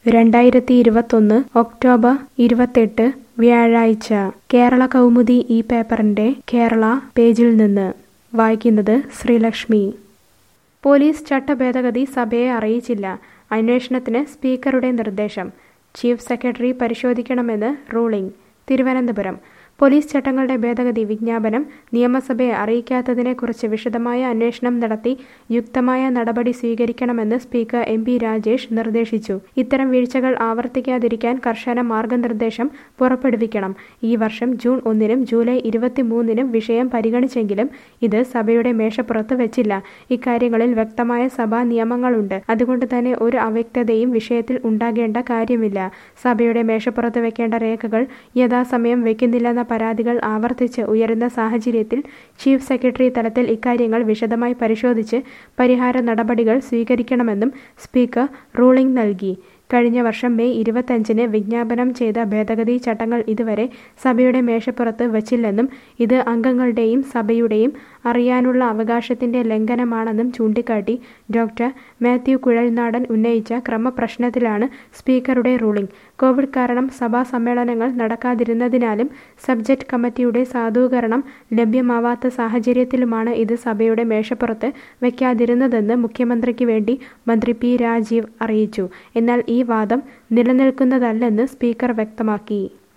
രണ്ടായിരത്തി ഇരുപത്തൊന്ന് ഒക്ടോബർ ഇരുപത്തെട്ട് വ്യാഴാഴ്ച കേരള കൗമുദി ഈ പേപ്പറിന്റെ കേരള പേജിൽ നിന്ന് വായിക്കുന്നത് ശ്രീലക്ഷ്മി പോലീസ് ചട്ടഭേദഗതി സഭയെ അറിയിച്ചില്ല അന്വേഷണത്തിന് സ്പീക്കറുടെ നിർദ്ദേശം ചീഫ് സെക്രട്ടറി പരിശോധിക്കണമെന്ന് റൂളിംഗ് തിരുവനന്തപുരം പോലീസ് ചട്ടങ്ങളുടെ ഭേദഗതി വിജ്ഞാപനം നിയമസഭയെ അറിയിക്കാത്തതിനെക്കുറിച്ച് വിശദമായ അന്വേഷണം നടത്തി യുക്തമായ നടപടി സ്വീകരിക്കണമെന്ന് സ്പീക്കർ എം പി രാജേഷ് നിർദ്ദേശിച്ചു ഇത്തരം വീഴ്ചകൾ ആവർത്തിക്കാതിരിക്കാൻ കർശന മാർഗനിർദ്ദേശം പുറപ്പെടുവിക്കണം ഈ വർഷം ജൂൺ ഒന്നിനും ജൂലൈ ഇരുപത്തിമൂന്നിനും വിഷയം പരിഗണിച്ചെങ്കിലും ഇത് സഭയുടെ മേശപ്പുറത്ത് വെച്ചില്ല ഇക്കാര്യങ്ങളിൽ വ്യക്തമായ സഭാ നിയമങ്ങളുണ്ട് അതുകൊണ്ട് തന്നെ ഒരു അവ്യക്തതയും വിഷയത്തിൽ ഉണ്ടാകേണ്ട കാര്യമില്ല സഭയുടെ മേശപ്പുറത്ത് വെക്കേണ്ട രേഖകൾ യഥാസമയം വെക്കുന്നില്ലെന്ന പരാതികൾ ആവർത്തിച്ച് ഉയരുന്ന സാഹചര്യത്തിൽ ചീഫ് സെക്രട്ടറി തലത്തിൽ ഇക്കാര്യങ്ങൾ വിശദമായി പരിശോധിച്ച് പരിഹാര നടപടികൾ സ്വീകരിക്കണമെന്നും സ്പീക്കർ റൂളിംഗ് നൽകി കഴിഞ്ഞ വർഷം മെയ് ഇരുപത്തഞ്ചിന് വിജ്ഞാപനം ചെയ്ത ഭേദഗതി ചട്ടങ്ങൾ ഇതുവരെ സഭയുടെ മേശപ്പുറത്ത് വച്ചില്ലെന്നും ഇത് അംഗങ്ങളുടെയും സഭയുടെയും അറിയാനുള്ള അവകാശത്തിന്റെ ലംഘനമാണെന്നും ചൂണ്ടിക്കാട്ടി ഡോക്ടർ മാത്യു കുഴൽനാടൻ ഉന്നയിച്ച ക്രമപ്രശ്നത്തിലാണ് സ്പീക്കറുടെ റൂളിംഗ് കോവിഡ് കാരണം സഭാ സമ്മേളനങ്ങൾ നടക്കാതിരുന്നതിനാലും സബ്ജക്ട് കമ്മിറ്റിയുടെ സാധൂകരണം ലഭ്യമാവാത്ത സാഹചര്യത്തിലുമാണ് ഇത് സഭയുടെ മേശപ്പുറത്ത് വയ്ക്കാതിരുന്നതെന്ന് മുഖ്യമന്ത്രിക്ക് വേണ്ടി മന്ത്രി പി രാജീവ് അറിയിച്ചു എന്നാൽ ഈ വാദം നിലനിൽക്കുന്നതല്ലെന്ന് സ്പീക്കർ വ്യക്തമാക്കി